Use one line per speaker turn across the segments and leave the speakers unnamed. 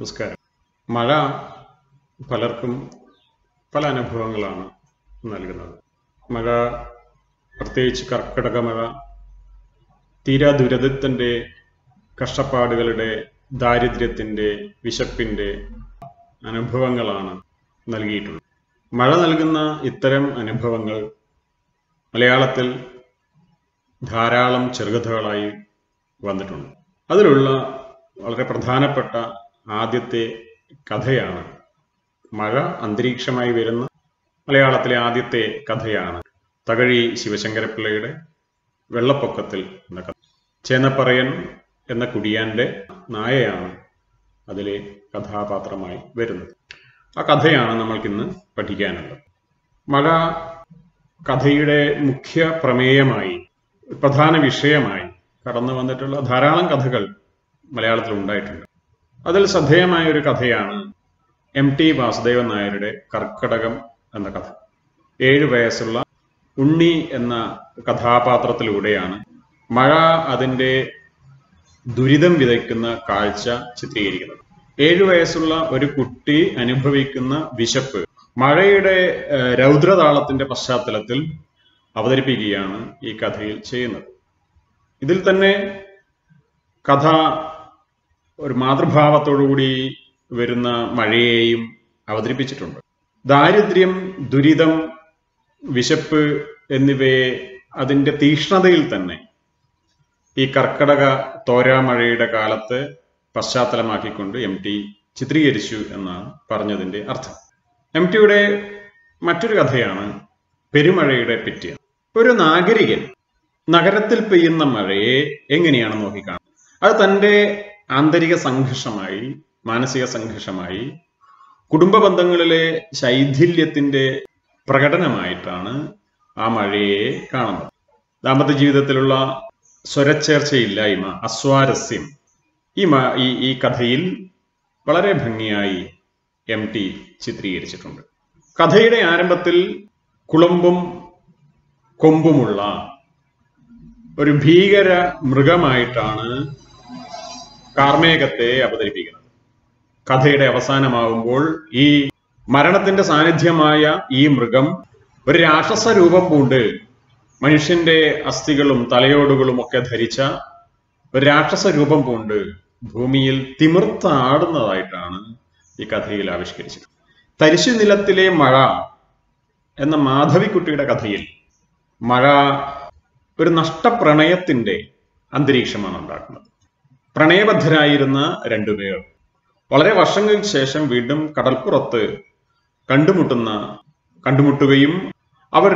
നമസ്കാരം മഴ പലർക്കും പല അനുഭവങ്ങളാണ് നൽകുന്നത് മഴ പ്രത്യേകിച്ച് കർക്കിടക മഴ തീരാ ദുരിതത്തിൻ്റെ കഷ്ടപ്പാടുകളുടെ ദാരിദ്ര്യത്തിൻ്റെ വിശപ്പിൻ്റെ അനുഭവങ്ങളാണ് നൽകിയിട്ടുള്ളത് മഴ നൽകുന്ന ഇത്തരം അനുഭവങ്ങൾ മലയാളത്തിൽ ധാരാളം ചെറുകഥകളായി വന്നിട്ടുണ്ട് അതിലുള്ള വളരെ പ്രധാനപ്പെട്ട ആദ്യത്തെ കഥയാണ് മഴ അന്തരീക്ഷമായി വരുന്ന മലയാളത്തിലെ ആദ്യത്തെ കഥയാണ് തകഴി ശിവശങ്കരപ്പിള്ളയുടെ വെള്ളപ്പൊക്കത്തിൽ എന്ന കഥ ചേന്നപ്പറയൻ എന്ന കുടിയാന്റെ നായയാണ് അതിലെ കഥാപാത്രമായി വരുന്നത് ആ കഥയാണ് നമ്മൾക്കിന്ന് പഠിക്കാനുള്ളത് മഴ കഥയുടെ മുഖ്യ പ്രമേയമായി പ്രധാന വിഷയമായി കടന്നു വന്നിട്ടുള്ള ധാരാളം കഥകൾ മലയാളത്തിൽ ഉണ്ടായിട്ടുണ്ട് അതിൽ ശ്രദ്ധേയമായ ഒരു കഥയാണ് എം ടി വാസുദേവൻ നായരുടെ കർക്കടകം എന്ന കഥ ഏഴു വയസ്സുള്ള ഉണ്ണി എന്ന കഥാപാത്രത്തിലൂടെയാണ് മഴ അതിൻ്റെ ദുരിതം വിതയ്ക്കുന്ന കാഴ്ച ചിത്രീകരിക്കുന്നത് ഏഴു വയസ്സുള്ള ഒരു കുട്ടി അനുഭവിക്കുന്ന വിശപ്പ് മഴയുടെ ഏഹ്, രൗദ്രതാളത്തിന്റെ പശ്ചാത്തലത്തിൽ അവതരിപ്പിക്കുകയാണ് ഈ കഥയിൽ ചെയ്യുന്നത് ഇതിൽ തന്നെ കഥ ഒരു മാതൃഭാവത്തോടുകൂടി വരുന്ന മഴയെയും അവതരിപ്പിച്ചിട്ടുണ്ട് ദാരിദ്ര്യം ദുരിതം വിശപ്പ് എന്നിവയെ അതിൻ്റെ തീക്ഷ്ണതയിൽ തന്നെ ഈ കർക്കടക തോരാമഴയുടെ കാലത്ത് പശ്ചാത്തലമാക്കിക്കൊണ്ട് എം ടി ചിത്രീകരിച്ചു എന്നാണ് പറഞ്ഞതിന്റെ അർത്ഥം എം ടിയുടെ മറ്റൊരു കഥയാണ് പെരുമഴയുടെ പിറ്റേന്ന് ഒരു നാഗരികൻ നഗരത്തിൽ പെയ്യുന്ന മഴയെ എങ്ങനെയാണ് നോക്കിക്കാണുന്നത് അത് തൻ്റെ ആന്തരിക സംഘർഷമായി മാനസിക സംഘർഷമായി കുടുംബ ബന്ധങ്ങളിലെ ശൈഥില്യത്തിന്റെ പ്രകടനമായിട്ടാണ് ആ മഴയെ കാണുന്നത് ദാമ്പത്യ ജീവിതത്തിലുള്ള സ്വരച്ചേർച്ചയില്ലായ്മ അസ്വാരസ്യം ഈ മ- ഈ ഈ കഥയിൽ വളരെ ഭംഗിയായി എം ടി ചിത്രീകരിച്ചിട്ടുണ്ട് കഥയുടെ ആരംഭത്തിൽ കുളമ്പും കൊമ്പുമുള്ള ഒരു ഭീകര മൃഗമായിട്ടാണ് കാർമേഘത്തെ അവതരിപ്പിക്കുന്നത് കഥയുടെ അവസാനമാകുമ്പോൾ ഈ മരണത്തിന്റെ സാന്നിധ്യമായ ഈ മൃഗം ഒരു രാക്ഷസ രൂപം പൂണ്ട് മനുഷ്യന്റെ അസ്ഥികളും തലയോടുകളും ഒക്കെ ധരിച്ച ഒരു രാക്ഷസ രൂപം പൂണ്ട് ഭൂമിയിൽ തിമിർത്താടുന്നതായിട്ടാണ് ഈ കഥയിൽ ആവിഷ്കരിച്ചത് തരിശു നിലത്തിലെ മഴ എന്ന മാധവിക്കുട്ടിയുടെ കഥയിൽ മഴ ഒരു നഷ്ടപ്രണയത്തിന്റെ അന്തരീക്ഷമാണ് ഉണ്ടാക്കുന്നത് പ്രണയബദ്ധരായിരുന്ന രണ്ടുപേർ വളരെ വർഷങ്ങൾക്ക് ശേഷം വീണ്ടും കടൽപ്പുറത്ത് കണ്ടുമുട്ടുന്ന കണ്ടുമുട്ടുകയും അവർ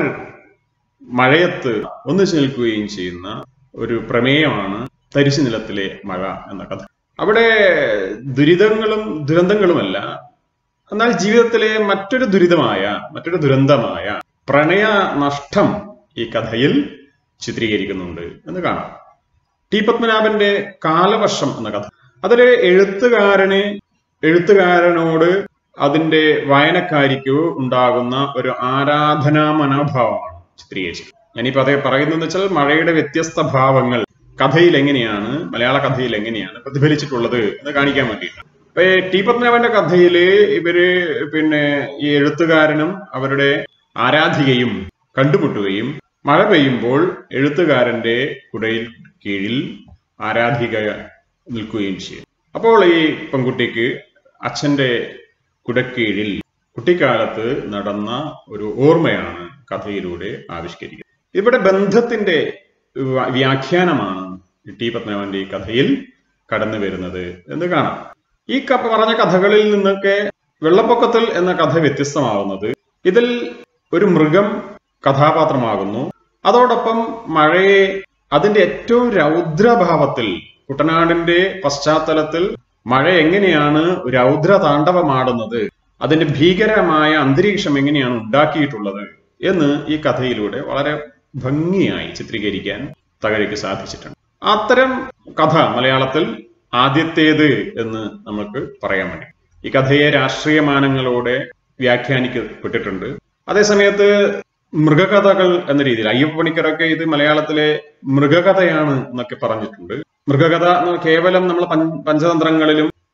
മഴയത്ത് ഒന്നിച്ചു നിൽക്കുകയും ചെയ്യുന്ന ഒരു പ്രമേയമാണ് തരിശു നിലത്തിലെ മഴ എന്ന കഥ അവിടെ ദുരിതങ്ങളും ദുരന്തങ്ങളുമല്ല എന്നാൽ ജീവിതത്തിലെ മറ്റൊരു ദുരിതമായ മറ്റൊരു ദുരന്തമായ പ്രണയ നഷ്ടം ഈ കഥയിൽ ചിത്രീകരിക്കുന്നുണ്ട് എന്ന് കാണാം ടി പത്മനാഭന്റെ കാലവർഷം എന്ന കഥ അതിലെ എഴുത്തുകാരന് എഴുത്തുകാരനോട് അതിന്റെ വായനക്കാരിക്ക് ഉണ്ടാകുന്ന ഒരു ആരാധനാ മനോഭാവമാണ് ചിത്രീകരിച്ചത് ഞാനിപ്പോ അതേ പറയുന്നത് വെച്ചാൽ മഴയുടെ വ്യത്യസ്ത ഭാവങ്ങൾ കഥയിൽ എങ്ങനെയാണ് മലയാള കഥയിൽ എങ്ങനെയാണ് പ്രതിഫലിച്ചിട്ടുള്ളത് എന്ന് കാണിക്കാൻ വേണ്ടിയിട്ടാണ് അപ്പൊ ഈ ടി പത്മനാഭന്റെ കഥയില് ഇവര് പിന്നെ ഈ എഴുത്തുകാരനും അവരുടെ ആരാധികയും കണ്ടുമുട്ടുകയും മഴ പെയ്യുമ്പോൾ എഴുത്തുകാരന്റെ കുടയിൽ കീഴിൽ ആരാധിക നിൽക്കുകയും ചെയ്യും അപ്പോൾ ഈ പെൺകുട്ടിക്ക് അച്ഛന്റെ കുടക്കീഴിൽ കുട്ടിക്കാലത്ത് നടന്ന ഒരു ഓർമ്മയാണ് കഥയിലൂടെ ആവിഷ്കരിക്കുന്നത് ഇവിടെ ബന്ധത്തിന്റെ വ- വ്യാഖ്യാനമാണ് ടി പത്മനാഭന്റെ ഈ കഥയിൽ കടന്നു വരുന്നത് എന്ന് കാണാം ഈ ക- പറഞ്ഞ കഥകളിൽ നിന്നൊക്കെ വെള്ളപ്പൊക്കത്തിൽ എന്ന കഥ വ്യത്യസ്തമാകുന്നത് ഇതിൽ ഒരു മൃഗം കഥാപാത്രമാകുന്നു അതോടൊപ്പം മഴയെ അതിന്റെ ഏറ്റവും രൗദ്രഭാവത്തിൽ കുട്ടനാടിന്റെ പശ്ചാത്തലത്തിൽ മഴ എങ്ങനെയാണ് രൗദ്ര താണ്ഡവമാടുന്നത് അതിന്റെ ഭീകരമായ അന്തരീക്ഷം എങ്ങനെയാണ് ഉണ്ടാക്കിയിട്ടുള്ളത് എന്ന് ഈ കഥയിലൂടെ വളരെ ഭംഗിയായി ചിത്രീകരിക്കാൻ തകഴിക്ക് സാധിച്ചിട്ടുണ്ട് അത്തരം കഥ മലയാളത്തിൽ ആദ്യത്തേത് എന്ന് നമുക്ക് പറയാൻ വേണ്ടി ഈ കഥയെ രാഷ്ട്രീയ മാനങ്ങളോടെ വ്യാഖ്യാനിക്കപ്പെട്ടിട്ടുണ്ട് അതേസമയത്ത് മൃഗകഥകൾ എന്ന രീതിയിൽ അയ്യപ്പ പണിക്കരൊക്കെ ഇത് മലയാളത്തിലെ മൃഗകഥയാണ് എന്നൊക്കെ പറഞ്ഞിട്ടുണ്ട് മൃഗകഥ എന്ന് കേവലം നമ്മൾ പഞ്ചതന്ത്രങ്ങളിലും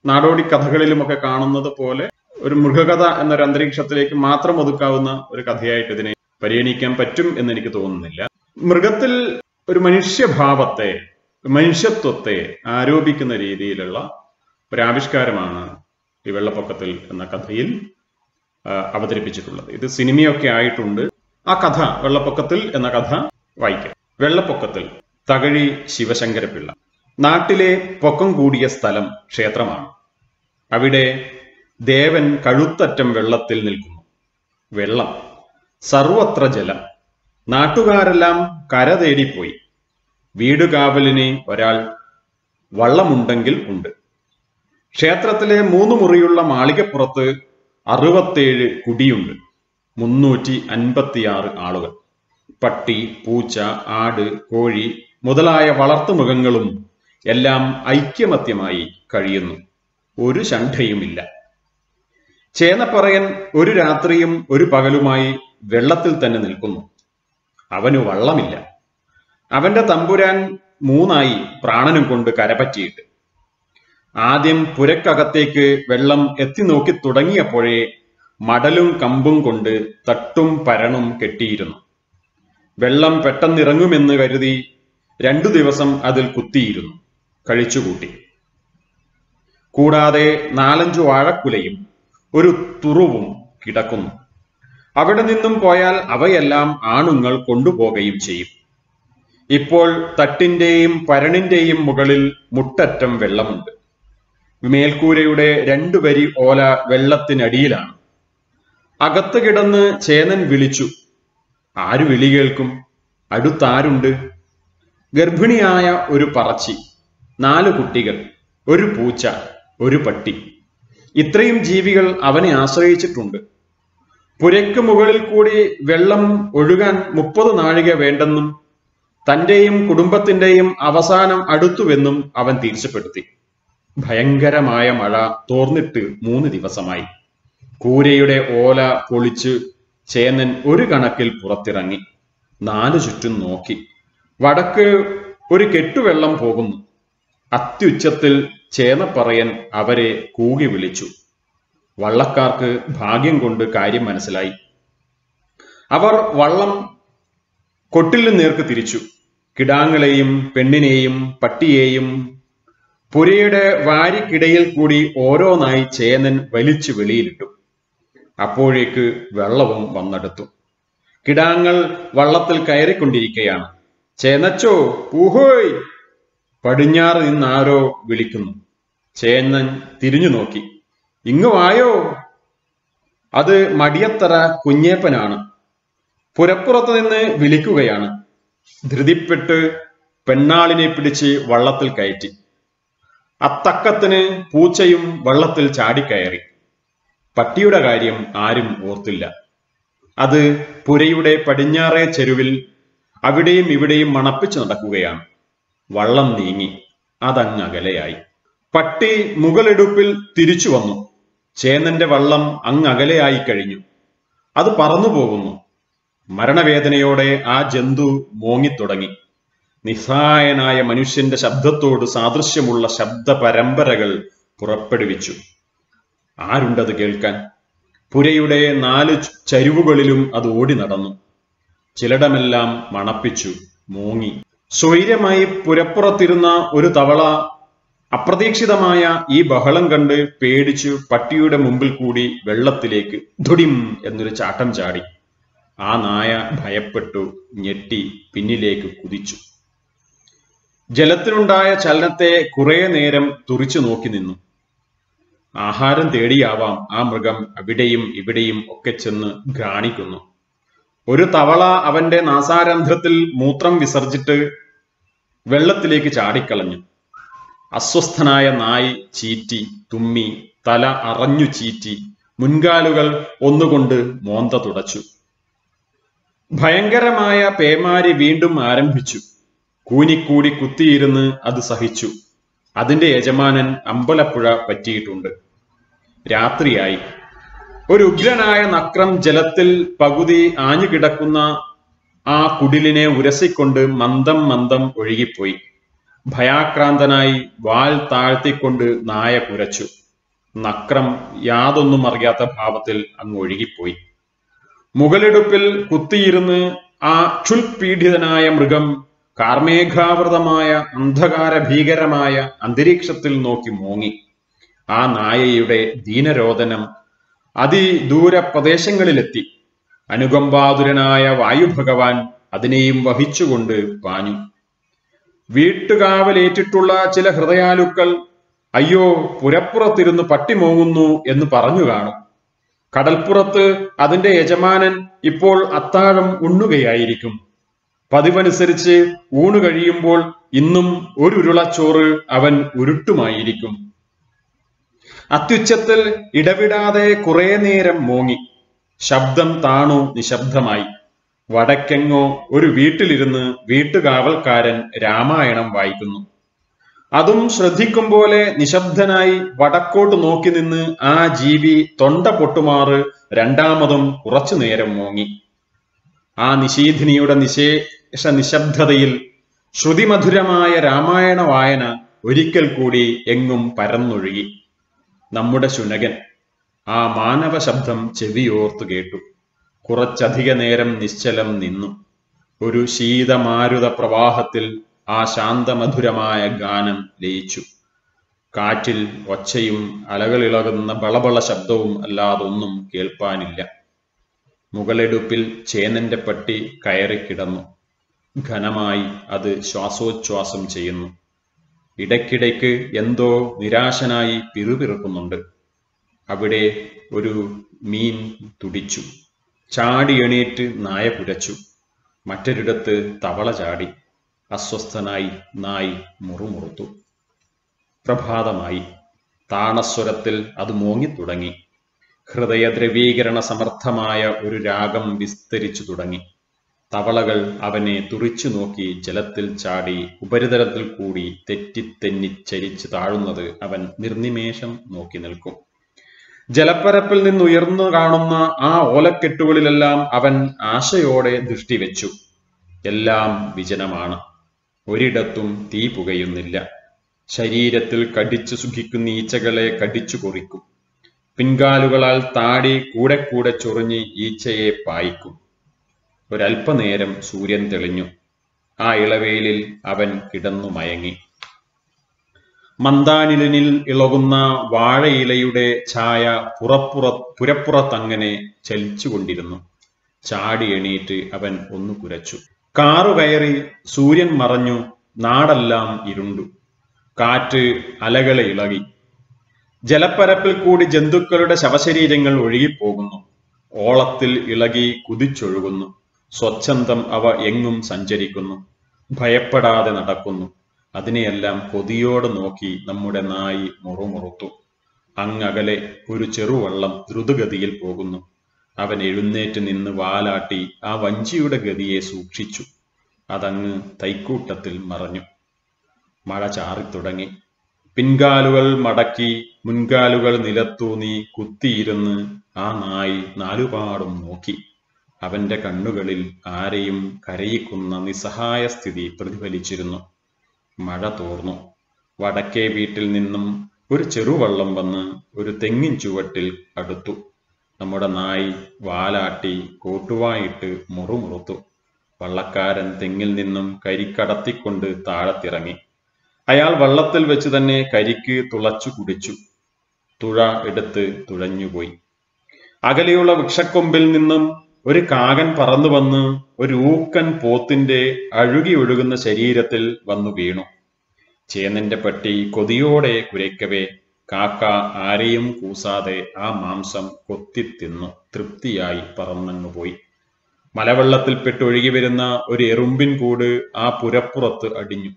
നാടോടി കഥകളിലുമൊക്കെ കാണുന്നത് പോലെ ഒരു മൃഗകഥ എന്നൊരു അന്തരീക്ഷത്തിലേക്ക് മാത്രം ഒതുക്കാവുന്ന ഒരു കഥയായിട്ട് ഇതിനെ പരിഗണിക്കാൻ പറ്റും എന്ന് എനിക്ക് തോന്നുന്നില്ല മൃഗത്തിൽ ഒരു മനുഷ്യഭാവത്തെ മനുഷ്യത്വത്തെ ആരോപിക്കുന്ന രീതിയിലുള്ള ഒരു ആവിഷ്കാരമാണ് ഈ വെള്ളപ്പൊക്കത്തിൽ എന്ന കഥയിൽ ആ, അവതരിപ്പിച്ചിട്ടുള്ളത് ഇത് സിനിമയൊക്കെ ആയിട്ടുണ്ട് ആ കഥ വെള്ളപ്പൊക്കത്തിൽ എന്ന കഥ വായിക്കാം വെള്ളപ്പൊക്കത്തിൽ തകഴി ശിവശങ്കരപിള്ള നാട്ടിലെ പൊക്കം കൂടിയ സ്ഥലം ക്ഷേത്രമാണ് അവിടെ ദേവൻ കഴുത്തറ്റം വെള്ളത്തിൽ നിൽക്കുന്നു വെള്ളം സർവത്ര ജലം നാട്ടുകാരെല്ലാം കര തേടിപ്പോയി വീടുകാവലിന് ഒരാൾ വള്ളമുണ്ടെങ്കിൽ ഉണ്ട് ക്ഷേത്രത്തിലെ മൂന്ന് മുറിയുള്ള മാളികപ്പുറത്ത് അറുപത്തേഴ് കുടിയുണ്ട് മുന്നൂറ്റി അൻപത്തിയാറ് ആളുകൾ പട്ടി പൂച്ച ആട് കോഴി മുതലായ വളർത്തുമൃഗങ്ങളും എല്ലാം ഐക്യമത്യമായി കഴിയുന്നു ഒരു ശണ്ഠയുമില്ല ചേനപ്പറയൻ ഒരു രാത്രിയും ഒരു പകലുമായി വെള്ളത്തിൽ തന്നെ നിൽക്കുന്നു അവന് വള്ളമില്ല അവന്റെ തമ്പുരാൻ മൂന്നായി പ്രാണനും കൊണ്ട് കരപറ്റിയിട്ട് ആദ്യം പുരക്കകത്തേക്ക് വെള്ളം എത്തി നോക്കി തുടങ്ങിയപ്പോഴേ മടലും കമ്പും കൊണ്ട് തട്ടും പരണും കെട്ടിയിരുന്നു വെള്ളം പെട്ടെന്നിറങ്ങുമെന്ന് കരുതി രണ്ടു ദിവസം അതിൽ കുത്തിയിരുന്നു കഴിച്ചുകൂട്ടി കൂടാതെ നാലഞ്ചു വാഴക്കുലയും ഒരു തുറുവും കിടക്കുന്നു അവിടെ നിന്നും പോയാൽ അവയെല്ലാം ആണുങ്ങൾ കൊണ്ടുപോകുകയും ചെയ്യും ഇപ്പോൾ തട്ടിന്റെയും പരണിന്റെയും മുകളിൽ മുട്ടറ്റം വെള്ളമുണ്ട് മേൽക്കൂരയുടെ രണ്ടു വരി ഓല വെള്ളത്തിനടിയിലാണ് അകത്ത് കിടന്ന് ചേനൻ വിളിച്ചു ആരു വിളി കേൾക്കും അടുത്താരുണ്ട് ഗർഭിണിയായ ഒരു പറച്ചി നാല് കുട്ടികൾ ഒരു പൂച്ച ഒരു പട്ടി ഇത്രയും ജീവികൾ അവനെ ആശ്രയിച്ചിട്ടുണ്ട് പുരയ്ക്ക് മുകളിൽ കൂടി വെള്ളം ഒഴുകാൻ മുപ്പത് നാഴിക വേണ്ടെന്നും തന്റെയും കുടുംബത്തിന്റെയും അവസാനം അടുത്തുവെന്നും അവൻ തീർച്ചപ്പെടുത്തി ഭയങ്കരമായ മഴ തോർന്നിട്ട് മൂന്ന് ദിവസമായി കൂരയുടെ ഓല പൊളിച്ച് ചേന്നൻ ഒരു കണക്കിൽ പുറത്തിറങ്ങി നാലു ചുറ്റും നോക്കി വടക്ക് ഒരു കെട്ടുവെള്ളം പോകുന്നു അത്യുച്ചത്തിൽ ചേനപ്പറയൻ അവരെ കൂകി വിളിച്ചു വള്ളക്കാർക്ക് ഭാഗ്യം കൊണ്ട് കാര്യം മനസ്സിലായി അവർ വള്ളം കൊട്ടിൽ നേർക്ക് തിരിച്ചു കിടാങ്ങളെയും പെണ്ണിനെയും പട്ടിയെയും പുരയുടെ വാരിക്കിടയിൽ കൂടി ഓരോന്നായി ചേനൻ വലിച്ചു വെളിയിലിട്ടു അപ്പോഴേക്ക് വെള്ളവും വന്നെടുത്തു കിടാങ്ങൾ വള്ളത്തിൽ കയറിക്കൊണ്ടിരിക്കുകയാണ് ചേനച്ചോ പൂഹോയ് പടിഞ്ഞാറ് നിന്നാരോ വിളിക്കുന്നു ചേന്നൻ തിരിഞ്ഞു നോക്കി ഇങ്ങു വായോ അത് മടിയത്തറ കുഞ്ഞേപ്പനാണ് പുരപ്പുറത്ത് നിന്ന് വിളിക്കുകയാണ് ധൃതിപ്പെട്ട് പെണ്ണാളിനെ പിടിച്ച് വള്ളത്തിൽ കയറ്റി അത്തക്കത്തിന് പൂച്ചയും വള്ളത്തിൽ ചാടിക്കയറി പട്ടിയുടെ കാര്യം ആരും ഓർത്തില്ല അത് പുരയുടെ പടിഞ്ഞാറേ ചെരുവിൽ അവിടെയും ഇവിടെയും മണപ്പിച്ചു നടക്കുകയാണ് വള്ളം നീങ്ങി അതങ്ങ് അകലെയായി പട്ടി മുകളെടുപ്പിൽ തിരിച്ചു വന്നു ചേന്നന്റെ വള്ളം അങ്ങ് അകലെയായി കഴിഞ്ഞു അത് പറന്നു പോകുന്നു മരണവേദനയോടെ ആ ജന്തു മോങ്ങിത്തുടങ്ങി നിസ്സഹായനായ മനുഷ്യന്റെ ശബ്ദത്തോട് സാദൃശ്യമുള്ള ശബ്ദ പരമ്പരകൾ പുറപ്പെടുവിച്ചു ആരുണ്ടത് കേൾക്കാൻ പുരയുടെ നാല് ചു- ചരിവുകളിലും അത് ഓടി നടന്നു ചിലടമെല്ലാം മണപ്പിച്ചു മൂങ്ങി സ്വൈര്യമായി പുരപ്പുറത്തിരുന്ന ഒരു തവള അപ്രതീക്ഷിതമായ ഈ ബഹളം കണ്ട് പേടിച്ചു പട്ടിയുടെ മുമ്പിൽ കൂടി വെള്ളത്തിലേക്ക് ധുടിം എന്നൊരു ചാട്ടം ചാടി ആ നായ ഭയപ്പെട്ടു ഞെട്ടി പിന്നിലേക്ക് കുതിച്ചു ജലത്തിനുണ്ടായ ചലനത്തെ കുറെ നേരം തുറിച്ചു നോക്കി നിന്നു ആഹാരം തേടിയാവാം ആ മൃഗം അവിടെയും ഇവിടെയും ഒക്കെ ചെന്ന് ഘ്രാണിക്കുന്നു ഒരു തവള അവന്റെ നാസാരന്ധ്രത്തിൽ മൂത്രം വിസർജിട്ട് വെള്ളത്തിലേക്ക് ചാടിക്കളഞ്ഞു അസ്വസ്ഥനായ നായി ചീറ്റി തുമ്മി തല അറഞ്ഞു ചീറ്റി മുൻകാലുകൾ ഒന്നുകൊണ്ട് മോന്ത തുടച്ചു ഭയങ്കരമായ പേമാരി വീണ്ടും ആരംഭിച്ചു കൂനിക്കൂടി കുത്തിയിരുന്ന് അത് സഹിച്ചു അതിന്റെ യജമാനൻ അമ്പലപ്പുഴ പറ്റിയിട്ടുണ്ട് രാത്രിയായി ഒരു ഉഗ്രനായ നക്രം ജലത്തിൽ പകുതി ആഞ്ഞുകിടക്കുന്ന ആ കുടിലിനെ ഉരസിക്കൊണ്ട് മന്ദം മന്ദം ഒഴുകിപ്പോയി ഭയാക്രാന്തനായി വാൽ താഴ്ത്തിക്കൊണ്ട് നായ കുരച്ചു നക്രം യാതൊന്നും അറിയാത്ത ഭാവത്തിൽ അങ്ങ് ഒഴുകിപ്പോയി മുകളിടുപ്പിൽ കുത്തിയിരുന്ന് ആ ക്ഷുൽപീഡിതനായ മൃഗം കാർമേഘാവൃതമായ അന്ധകാര ഭീകരമായ അന്തരീക്ഷത്തിൽ നോക്കി മോങ്ങി ആ നായയുടെ ദീനരോദനം അതിദൂര പ്രദേശങ്ങളിലെത്തി അനുകമ്പാതുരനായ വായുഭഗവാൻ അതിനെയും വഹിച്ചുകൊണ്ട് പാഞ്ഞു വീട്ടുകാവലേറ്റിട്ടുള്ള ചില ഹൃദയാലുക്കൾ അയ്യോ പുരപ്പുറത്തിരുന്ന് പട്ടി മോങ്ങുന്നു എന്ന് പറഞ്ഞു കാണും കടൽപ്പുറത്ത് അതിന്റെ യജമാനൻ ഇപ്പോൾ അത്താഴം ഉണ്ണുകയായിരിക്കും പതിവനുസരിച്ച് ഊണ് കഴിയുമ്പോൾ ഇന്നും ഒരു ഉരുളച്ചോറ് അവൻ ഉരുട്ടുമായിരിക്കും അത്യുച്ചത്തിൽ ഇടവിടാതെ കുറെ നേരം മോങ്ങി ശബ്ദം താണു നിശബ്ദമായി വടക്കെങ്ങോ ഒരു വീട്ടിലിരുന്ന് വീട്ടുകാവൽക്കാരൻ രാമായണം വായിക്കുന്നു അതും ശ്രദ്ധിക്കും പോലെ നിശബ്ദനായി വടക്കോട്ട് നോക്കി നിന്ന് ആ ജീവി തൊണ്ട പൊട്ടുമാറ് രണ്ടാമതും കുറച്ചു നേരം മോങ്ങി ആ നിശീധിനിയുടെ നിശേഷ നിശബ്ദതയിൽ ശ്രുതിമധുരമായ രാമായണ വായന ഒരിക്കൽ കൂടി എങ്ങും പരന്നൊഴുകി നമ്മുടെ ശുനകൻ ആ മാനവ ശബ്ദം ചെവിയോർത്തു കേട്ടു കുറച്ചധിക നേരം നിശ്ചലം നിന്നു ഒരു ശീതമാരുത പ്രവാഹത്തിൽ ആ ശാന്തമധുരമായ ഗാനം ലയിച്ചു കാറ്റിൽ ഒച്ചയും അലകളിളകുന്ന ബളബള ശബ്ദവും അല്ലാതൊന്നും കേൾപ്പാനില്ല മുകളെടുപ്പിൽ ചേനന്റെ പട്ടി കയറിക്കിടന്നു ഘനമായി അത് ശ്വാസോച്ഛ്വാസം ചെയ്യുന്നു ഇടയ്ക്കിടയ്ക്ക് എന്തോ നിരാശനായി പിറുപിറുക്കുന്നുണ്ട് അവിടെ ഒരു മീൻ തുടിച്ചു ചാടി എണീറ്റ് നായ കുരച്ചു മറ്റൊരിടത്ത് തവള ചാടി അസ്വസ്ഥനായി നായി മുറുമുറുത്തു പ്രഭാതമായി താണസ്വരത്തിൽ അത് മോങ്ങിത്തുടങ്ങി ഹൃദയദ്രവീകരണ സമർത്ഥമായ ഒരു രാഗം വിസ്തരിച്ചു തുടങ്ങി തവളകൾ അവനെ തുറിച്ചു നോക്കി ജലത്തിൽ ചാടി ഉപരിതലത്തിൽ കൂടി തെറ്റിത്തെന്നി ചരിച്ചു താഴുന്നത് അവൻ നിർനിമേഷം നോക്കി നിൽക്കും ജലപ്പരപ്പിൽ നിന്ന് ഉയർന്നു കാണുന്ന ആ ഓലക്കെട്ടുകളിലെല്ലാം അവൻ ആശയോടെ ദൃഷ്ടി വെച്ചു എല്ലാം വിജനമാണ് ഒരിടത്തും തീ പുകയുന്നില്ല ശരീരത്തിൽ കടിച്ചു സുഖിക്കുന്ന ഈച്ചകളെ കടിച്ചു കൊറിക്കും പിൻകാലുകളാൽ താടി കൂടെ കൂടെ ചൊറിഞ്ഞ് ഈച്ചയെ പായിക്കും ഒരല്പനേരം സൂര്യൻ തെളിഞ്ഞു ആ ഇളവേലിൽ അവൻ കിടന്നു മയങ്ങി മന്ദാനിലിനിൽ ഇളകുന്ന വാഴയിലയുടെ ഛായ പുറപ്പുറ പുരപ്പുറത്തങ്ങനെ ചലിച്ചുകൊണ്ടിരുന്നു ചാടി എണീറ്റ് അവൻ ഒന്ന് കുരച്ചു കാറു കയറി സൂര്യൻ മറഞ്ഞു നാടെല്ലാം ഇരുണ്ടു കാറ്റ് അലകളെ ഇളകി ജലപ്പരപ്പിൽ കൂടി ജന്തുക്കളുടെ ശവശരീരങ്ങൾ ഒഴുകിപ്പോകുന്നു ഓളത്തിൽ ഇളകി കുതിച്ചൊഴുകുന്നു സ്വച്ഛന്തം അവ എങ്ങും സഞ്ചരിക്കുന്നു ഭയപ്പെടാതെ നടക്കുന്നു അതിനെയെല്ലാം കൊതിയോട് നോക്കി നമ്മുടെ നായി മുറുമുറുത്തു അങ്ങകലെ ഒരു ചെറുവള്ളം ദ്രുതഗതിയിൽ പോകുന്നു അവൻ എഴുന്നേറ്റ് നിന്ന് വാലാട്ടി ആ വഞ്ചിയുടെ ഗതിയെ സൂക്ഷിച്ചു അതങ്ങ് തൈക്കൂട്ടത്തിൽ മറഞ്ഞു മഴ ചാറിത്തുടങ്ങി പിൻകാലുകൾ മടക്കി മുൻകാലുകൾ നിലത്തൂന്നി കുത്തിയിരുന്ന് ആ നായി നാലുപാടും നോക്കി അവന്റെ കണ്ണുകളിൽ ആരെയും കരയിക്കുന്ന നിസ്സഹായ സ്ഥിതി പ്രതിഫലിച്ചിരുന്നു മഴ തോർന്നു വടക്കേ വീട്ടിൽ നിന്നും ഒരു ചെറുവള്ളം വന്ന് ഒരു തെങ്ങിൻ ചുവട്ടിൽ അടുത്തു നമ്മുടെ നായി വാലാട്ടി കോട്ടുവായിട്ട് മുറുമുറുത്തു വള്ളക്കാരൻ തെങ്ങിൽ നിന്നും കരിക്കടത്തിക്കൊണ്ട് താഴത്തിറങ്ങി അയാൾ വള്ളത്തിൽ വെച്ച് തന്നെ കരിക്ക് തുളച്ചു കുടിച്ചു തുഴ എടുത്ത് തുഴഞ്ഞുപോയി അകലെയുള്ള വൃക്ഷക്കൊമ്പിൽ നിന്നും ഒരു കാകൻ പറന്നു വന്ന് ഒരു ഊക്കൻ പോത്തിന്റെ അഴുകി ഒഴുകുന്ന ശരീരത്തിൽ വന്നു വീണു ചേന്നന്റെ പട്ടി കൊതിയോടെ കുരയ്ക്കവേ കാക്ക ആരെയും കൂസാതെ ആ മാംസം കൊത്തിത്തിന്നു തൃപ്തിയായി പറന്നങ്ങുപോയി മലവെള്ളത്തിൽപ്പെട്ട് ഒഴുകി വരുന്ന ഒരു എറുമ്പിൻ കൂട് ആ പുരപ്പുറത്ത് അടിഞ്ഞു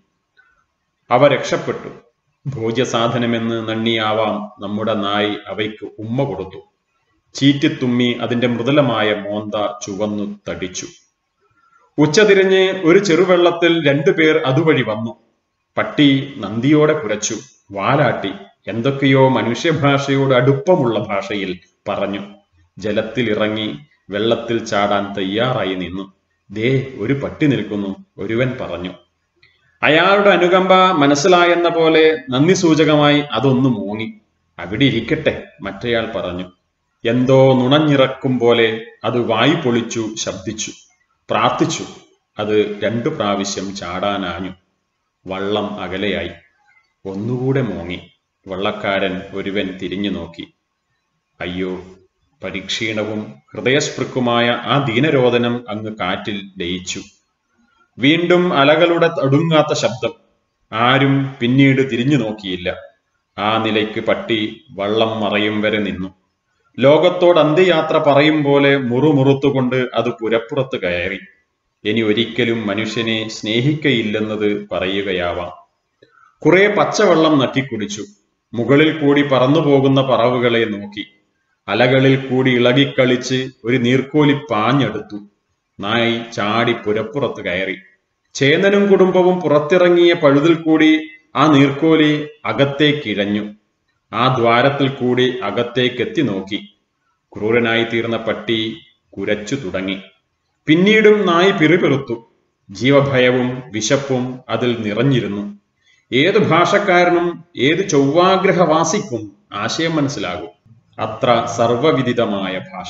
അവ രക്ഷപ്പെട്ടു ഭോജ്യസാധനമെന്ന് നണ്ണിയാവാം നമ്മുടെ നായി അവയ്ക്ക് ഉമ്മ കൊടുത്തു ചീറ്റിത്തുമ്മി അതിന്റെ മൃദുലമായ മോന്ത ചുവന്നു തടിച്ചു ഉച്ചതിരിഞ്ഞ് ഒരു ചെറുവെള്ളത്തിൽ രണ്ടുപേർ അതുവഴി വന്നു പട്ടി നന്ദിയോടെ കുരച്ചു വാലാട്ടി എന്തൊക്കെയോ മനുഷ്യഭാഷയോട് അടുപ്പമുള്ള ഭാഷയിൽ പറഞ്ഞു ജലത്തിൽ ഇറങ്ങി വെള്ളത്തിൽ ചാടാൻ തയ്യാറായി നിന്നു ദേ ഒരു പട്ടി നിൽക്കുന്നു ഒരുവൻ പറഞ്ഞു അയാളുടെ അനുകമ്പ മനസ്സിലായെന്ന പോലെ നന്ദി സൂചകമായി അതൊന്നു മൂങ്ങി അവിടെ ഇരിക്കട്ടെ മറ്റേയാൾ പറഞ്ഞു എന്തോ നുണഞ്ഞിറക്കും പോലെ അത് വായു പൊളിച്ചു ശബ്ദിച്ചു പ്രാർത്ഥിച്ചു അത് രണ്ടു പ്രാവശ്യം ചാടാനാഞ്ഞു വള്ളം അകലെയായി ഒന്നുകൂടെ മോങ്ങി വള്ളക്കാരൻ ഒരുവൻ തിരിഞ്ഞു നോക്കി അയ്യോ പരിക്ഷീണവും ഹൃദയസ്പൃക്കുമായ ആ ദീനരോധനം അങ്ങ് കാറ്റിൽ ലയിച്ചു വീണ്ടും അലകളുടെ തടുങ്ങാത്ത ശബ്ദം ആരും പിന്നീട് തിരിഞ്ഞു നോക്കിയില്ല ആ നിലയ്ക്ക് പട്ടി വള്ളം മറയും വരെ നിന്നു ലോകത്തോട് അന്ത്യയാത്ര പറയും പോലെ മുറുമുറുത്തുകൊണ്ട് അത് പുരപ്പുറത്ത് കയറി ഇനി ഒരിക്കലും മനുഷ്യനെ സ്നേഹിക്കയില്ലെന്നത് പറയുകയാവാം കുറെ പച്ചവെള്ളം നക്കിക്കുടിച്ചു മുകളിൽ കൂടി പറന്നു പോകുന്ന പറവുകളെ നോക്കി അലകളിൽ കൂടി ഇളകിക്കളിച്ച് ഒരു നീർക്കോലി പാഞ്ഞെടുത്തു നായി ചാടി പുരപ്പുറത്ത് കയറി ചേന്നനും കുടുംബവും പുറത്തിറങ്ങിയ പഴുതിൽ കൂടി ആ നീർക്കോലി അകത്തേക്കിഴഞ്ഞു ആ ദ്വാരത്തിൽ കൂടി അകത്തേക്കെത്തി നോക്കി ക്രൂരനായി തീർന്ന പട്ടി കുരച്ചു തുടങ്ങി പിന്നീടും നായി പിറുപിറുത്തു ജീവഭയവും വിശപ്പും അതിൽ നിറഞ്ഞിരുന്നു ഏത് ഭാഷക്കാരനും ഏത് ചൊവ്വാഗ്രഹവാസിക്കും ആശയം മനസ്സിലാകും അത്ര സർവവിദിതമായ ഭാഷ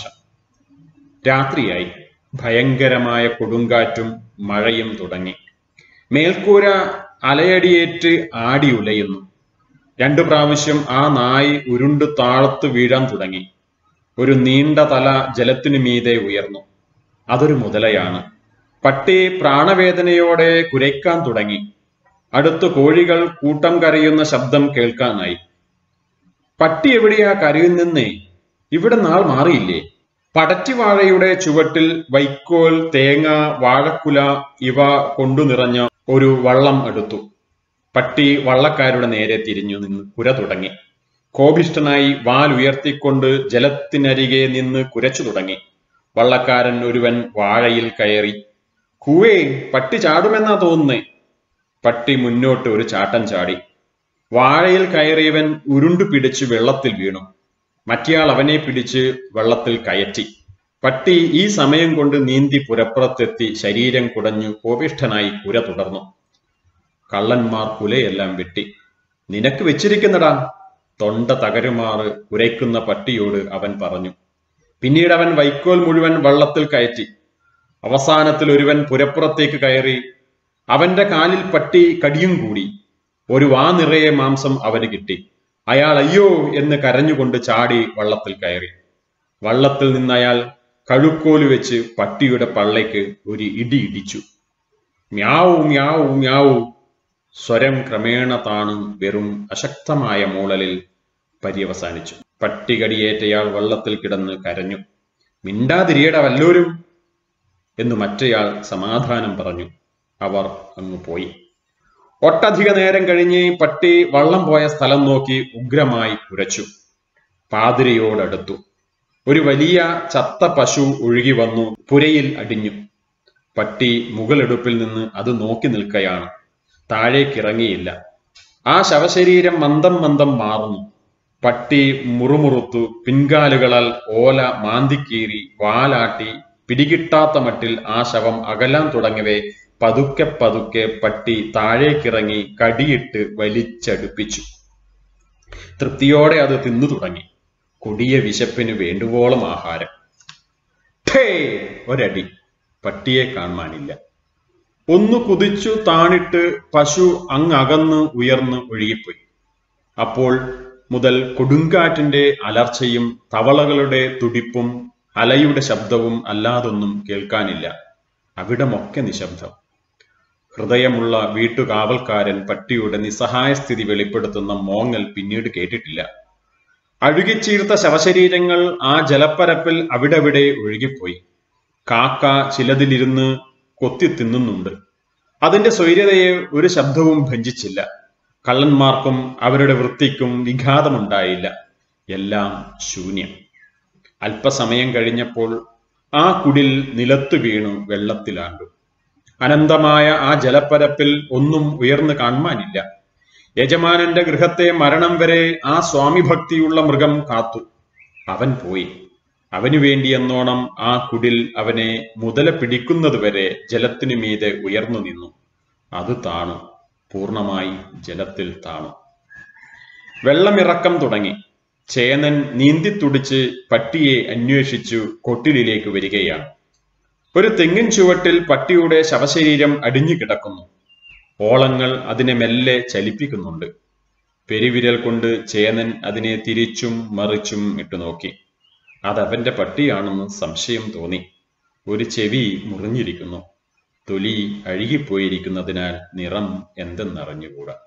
രാത്രിയായി ഭയങ്കരമായ കൊടുങ്കാറ്റും മഴയും തുടങ്ങി മേൽക്കൂര അലയടിയേറ്റ് ആടി ഉലയുന്നു രണ്ടു പ്രാവശ്യം ആ നായി ഉരുണ്ടു താഴത്തു വീഴാൻ തുടങ്ങി ഒരു നീണ്ട തല ജലത്തിനു മീതെ ഉയർന്നു അതൊരു മുതലയാണ് പട്ടി പ്രാണവേദനയോടെ കുരയ്ക്കാൻ തുടങ്ങി അടുത്ത് കോഴികൾ കൂട്ടം കരയുന്ന ശബ്ദം കേൾക്കാനായി പട്ടി എവിടെയാ കരയുന്നേ ഇവിടെ നാൾ മാറിയില്ലേ പടറ്റിവാഴയുടെ ചുവട്ടിൽ വൈക്കോൽ തേങ്ങ വാഴക്കുല ഇവ കൊണ്ടു നിറഞ്ഞ ഒരു വള്ളം എടുത്തു പട്ടി വള്ളക്കാരുടെ നേരെ തിരിഞ്ഞു നിന്ന് കുര തുടങ്ങി കോപിഷ്ഠനായി വാൽ ഉയർത്തിക്കൊണ്ട് ജലത്തിനരികെ നിന്ന് കുരച്ചു തുടങ്ങി വള്ളക്കാരൻ ഒരുവൻ വാഴയിൽ കയറി കൂവേ പട്ടി ചാടുമെന്നാ തോന്നുന്നേ പട്ടി മുന്നോട്ട് ഒരു ചാട്ടം ചാടി വാഴയിൽ കയറിയവൻ ഉരുണ്ടു പിടിച്ച് വെള്ളത്തിൽ വീണു മറ്റയാൾ അവനെ പിടിച്ച് വെള്ളത്തിൽ കയറ്റി പട്ടി ഈ സമയം കൊണ്ട് നീന്തി പുരപ്പുറത്തെത്തി ശരീരം കുടഞ്ഞു കോപിഷ്ഠനായി കുര തുടർന്നു കള്ളന്മാർ കുലയെല്ലാം വെട്ടി നിനക്ക് വെച്ചിരിക്കുന്നടാ തൊണ്ട തകരുമാറ് കുരയ്ക്കുന്ന പട്ടിയോട് അവൻ പറഞ്ഞു പിന്നീട് അവൻ വൈക്കോൽ മുഴുവൻ വള്ളത്തിൽ കയറ്റി അവസാനത്തിൽ ഒരുവൻ പുരപ്പുറത്തേക്ക് കയറി അവന്റെ കാലിൽ പട്ടി കടിയും കൂടി ഒരു വാ നിറയെ മാംസം അവന് കിട്ടി അയാൾ അയ്യോ എന്ന് കരഞ്ഞുകൊണ്ട് ചാടി വള്ളത്തിൽ കയറി വള്ളത്തിൽ നിന്ന് അയാൾ കഴുക്കോല് വെച്ച് പട്ടിയുടെ പള്ളയ്ക്ക് ഒരു ഇടി ഇടിച്ചു മ്യാവു മ്യാവു മ്യാവു സ്വരം ക്രമേണ താണു വെറും അശക്തമായ മൂളലിൽ പര്യവസാനിച്ചു പട്ടികടിയേറ്റയാൾ വെള്ളത്തിൽ കിടന്ന് കരഞ്ഞു മിണ്ടാതിരിയട വല്ലോരും എന്ന് മറ്റേയാൾ സമാധാനം പറഞ്ഞു അവർ അങ്ങ് പോയി ഒട്ടധിക നേരം കഴിഞ്ഞ് പട്ടി വള്ളം പോയ സ്ഥലം നോക്കി ഉഗ്രമായി കുരച്ചു പാതിരയോടടുത്തു ഒരു വലിയ ചത്ത പശു ഒഴുകി വന്നു പുരയിൽ അടിഞ്ഞു പട്ടി മുകളെടുപ്പിൽ നിന്ന് അത് നോക്കി നിൽക്കയാണ് താഴേക്കിറങ്ങിയില്ല ആ ശവശരീരം മന്ദം മന്ദം മാറുന്നു പട്ടി മുറുമുറുത്തു പിൻകാലുകളാൽ ഓല മാന്തിക്കീറി വാലാട്ടി പിടികിട്ടാത്ത മട്ടിൽ ആ ശവം അകലാൻ തുടങ്ങവേ പതുക്കെ പതുക്കെ പട്ടി താഴേക്കിറങ്ങി കടിയിട്ട് വലിച്ചടുപ്പിച്ചു തൃപ്തിയോടെ അത് തിന്നു തുടങ്ങി കൊടിയ വിശപ്പിന് വേണ്ടുവോളം ആഹാരം ഠേ ഒരടി പട്ടിയെ കാണാനില്ല ഒന്ന് കുതിച്ചു താണിട്ട് പശു അങ്ങകന്ന് ഉയർന്ന് ഒഴുകിപ്പോയി അപ്പോൾ മുതൽ കൊടുങ്കാറ്റിന്റെ അലർച്ചയും തവളകളുടെ തുടിപ്പും അലയുടെ ശബ്ദവും അല്ലാതൊന്നും കേൾക്കാനില്ല അവിടമൊക്കെ നിശബ്ദം ഹൃദയമുള്ള വീട്ടുകാവൽക്കാരൻ പട്ടിയുടെ നിസ്സഹായ സ്ഥിതി വെളിപ്പെടുത്തുന്ന മോങ്ങൽ പിന്നീട് കേട്ടിട്ടില്ല അഴുകിച്ചീർത്ത ശവശരീരങ്ങൾ ആ ജലപ്പരപ്പിൽ അവിടെവിടെ ഒഴുകിപ്പോയി കാക്ക ചിലതിലിരുന്ന് കൊത്തി തിന്നുന്നുണ്ട് അതിന്റെ സ്വൈര്യതയെ ഒരു ശബ്ദവും ഭഞ്ചിച്ചില്ല കള്ളന്മാർക്കും അവരുടെ വൃത്തിക്കും വിഘാതമുണ്ടായില്ല എല്ലാം ശൂന്യം അല്പസമയം കഴിഞ്ഞപ്പോൾ ആ കുടിൽ നിലത്തു വീണു വെള്ളത്തിലാണ്ടു അനന്തമായ ആ ജലപ്പരപ്പിൽ ഒന്നും ഉയർന്നു കാണുവാനില്ല യജമാനന്റെ ഗൃഹത്തെ മരണം വരെ ആ സ്വാമിഭക്തിയുള്ള മൃഗം കാത്തു അവൻ പോയി അവനു വേണ്ടി എന്നോണം ആ കുടിൽ അവനെ മുതല പിടിക്കുന്നതുവരെ ജലത്തിനു മീതെ ഉയർന്നു നിന്നു അത് താണു പൂർണ്ണമായി ജലത്തിൽ താണു വെള്ളമിറക്കം തുടങ്ങി ചേനൻ നീന്തിത്തുടിച്ച് പട്ടിയെ അന്വേഷിച്ചു കൊട്ടിലിലേക്ക് വരികയാണ് ഒരു തെങ്ങിൻ ചുവട്ടിൽ പട്ടിയുടെ ശവശരീരം അടിഞ്ഞു കിടക്കുന്നു ഓളങ്ങൾ അതിനെ മെല്ലെ ചലിപ്പിക്കുന്നുണ്ട് പെരുവിരൽ കൊണ്ട് ചേനൻ അതിനെ തിരിച്ചും മറിച്ചും ഇട്ടു നോക്കി അതവന്റെ പട്ടിയാണെന്ന് സംശയം തോന്നി ഒരു ചെവി മുറിഞ്ഞിരിക്കുന്നു തൊലി അഴുകിപ്പോയിരിക്കുന്നതിനാൽ നിറം എന്തെന്നറിഞ്ഞുകൂടാ